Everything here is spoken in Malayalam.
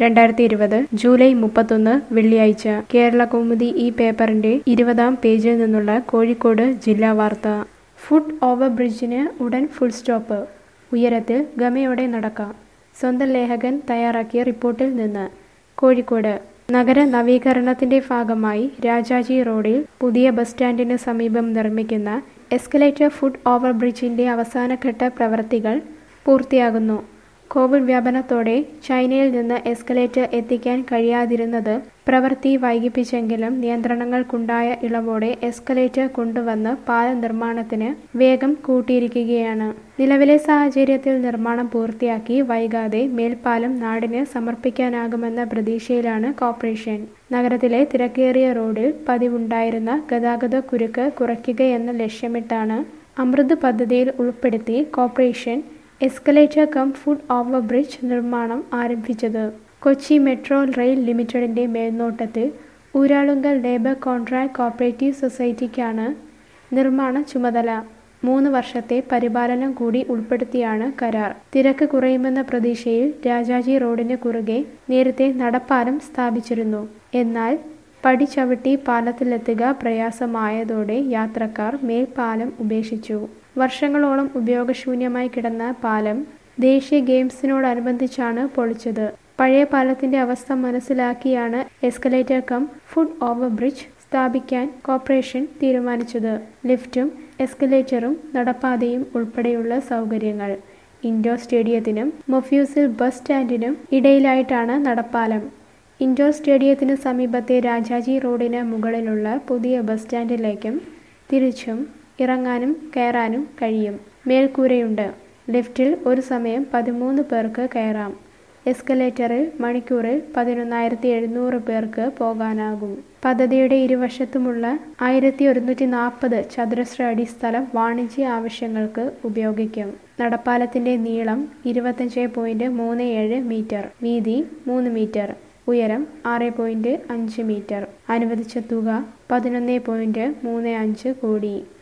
രണ്ടായിരത്തി ഇരുപത് ജൂലൈ മുപ്പത്തൊന്ന് വെള്ളിയാഴ്ച കേരള കൗമുദി ഈ പേപ്പറിന്റെ ഇരുപതാം പേജിൽ നിന്നുള്ള കോഴിക്കോട് ജില്ലാ വാർത്ത ഫുഡ് ഓവർ ബ്രിഡ്ജിന് ഉടൻ ഫുൾ സ്റ്റോപ്പ് ഉയരത്തിൽ ഗമയോടെ നടക്കാം സ്വന്തം ലേഖകൻ തയ്യാറാക്കിയ റിപ്പോർട്ടിൽ നിന്ന് കോഴിക്കോട് നഗര നവീകരണത്തിന്റെ ഭാഗമായി രാജാജി റോഡിൽ പുതിയ ബസ് സ്റ്റാൻഡിന് സമീപം നിർമ്മിക്കുന്ന എസ്കലേറ്റർ ഫുഡ് ഓവർ ബ്രിഡ്ജിന്റെ അവസാനഘട്ട പ്രവൃത്തികൾ പൂർത്തിയാകുന്നു കോവിഡ് വ്യാപനത്തോടെ ചൈനയിൽ നിന്ന് എസ്കലേറ്റർ എത്തിക്കാൻ കഴിയാതിരുന്നത് പ്രവൃത്തി വൈകിപ്പിച്ചെങ്കിലും നിയന്ത്രണങ്ങൾക്കുണ്ടായ ഇളവോടെ എസ്കലേറ്റർ കൊണ്ടുവന്ന് പാല നിർമ്മാണത്തിന് വേഗം കൂട്ടിയിരിക്കുകയാണ് നിലവിലെ സാഹചര്യത്തിൽ നിർമ്മാണം പൂർത്തിയാക്കി വൈകാതെ മേൽപ്പാലം നാടിന് സമർപ്പിക്കാനാകുമെന്ന പ്രതീക്ഷയിലാണ് കോർപ്പറേഷൻ നഗരത്തിലെ തിരക്കേറിയ റോഡിൽ പതിവുണ്ടായിരുന്ന ഗതാഗത കുരുക്ക് കുറയ്ക്കുകയെന്ന ലക്ഷ്യമിട്ടാണ് അമൃത് പദ്ധതിയിൽ ഉൾപ്പെടുത്തി corporation escalator cum foot over bridge നിർമ്മാണം ആരംഭിച്ചത് കൊച്ചി മെട്രോ റെയിൽ ലിമിറ്റഡിന്റെ മേൽനോട്ടത്തിൽ ഊരാളുങ്കൽ ലേബർ കോൺട്രാക്ട് കോപ്പറേറ്റീവ് സൊസൈറ്റിക്കാണ് നിർമ്മാണ ചുമതല മൂന്ന് വർഷത്തെ പരിപാലനം കൂടി ഉൾപ്പെടുത്തിയാണ് കരാർ തിരക്ക് കുറയുമെന്ന പ്രതീക്ഷയിൽ രാജാജി റോഡിന് കുറുകെ നേരത്തെ നടപ്പാലം സ്ഥാപിച്ചിരുന്നു എന്നാൽ പടി ചവിട്ടി പാലത്തിലെത്തുക പ്രയാസമായതോടെ യാത്രക്കാർ മേൽപ്പാലം ഉപേക്ഷിച്ചു വർഷങ്ങളോളം ഉപയോഗശൂന്യമായി കിടന്ന പാലം ദേശീയ ഗെയിംസിനോടനുബന്ധിച്ചാണ് പൊളിച്ചത് പഴയ പാലത്തിന്റെ അവസ്ഥ മനസ്സിലാക്കിയാണ് escalator cum foot over bridge സ്ഥാപിക്കാൻ കോർപ്പറേഷൻ തീരുമാനിച്ചത് ലിഫ്റ്റും എസ്കലേറ്ററും നടപ്പാതയും ഉൾപ്പെടെയുള്ള സൗകര്യങ്ങൾ ഇൻഡോർ സ്റ്റേഡിയത്തിനും മൊഫ്യൂസിൽ ബസ് സ്റ്റാൻഡിനും ഇടയിലായിട്ടാണ് നടപ്പാലം ഇൻഡോർ സ്റ്റേഡിയത്തിന് സമീപത്തെ രാജാജി റോഡിന് മുകളിലുള്ള പുതിയ ബസ് സ്റ്റാൻഡിലേക്കും തിരിച്ചും ഇറങ്ങാനും കയറാനും കഴിയും മേൽക്കൂരയുണ്ട് ലിഫ്റ്റിൽ ഒരു സമയം പതിമൂന്ന് പേർക്ക് കയറാം എസ്കലേറ്ററിൽ മണിക്കൂറിൽ പതിനൊന്നായിരത്തി എഴുന്നൂറ് പേർക്ക് പോകാനാകും പദ്ധതിയുടെ ഇരുവശത്തുമുള്ള ആയിരത്തി ഒരുന്നൂറ്റി നാൽപ്പത് ചതുരശ്ര അടി സ്ഥലം വാണിജ്യ ആവശ്യങ്ങൾക്ക് ഉപയോഗിക്കും നടപ്പാലത്തിന്റെ നീളം ഇരുപത്തഞ്ച് പോയിന്റ് മൂന്ന് ഏഴ് മീറ്റർ വീതി മൂന്ന് മീറ്റർ ഉയരം ആറ് പോയിന്റ് അഞ്ച് മീറ്റർ അനുവദിച്ച തുക പതിനൊന്ന് പോയിന്റ് മൂന്ന് അഞ്ച് കോടി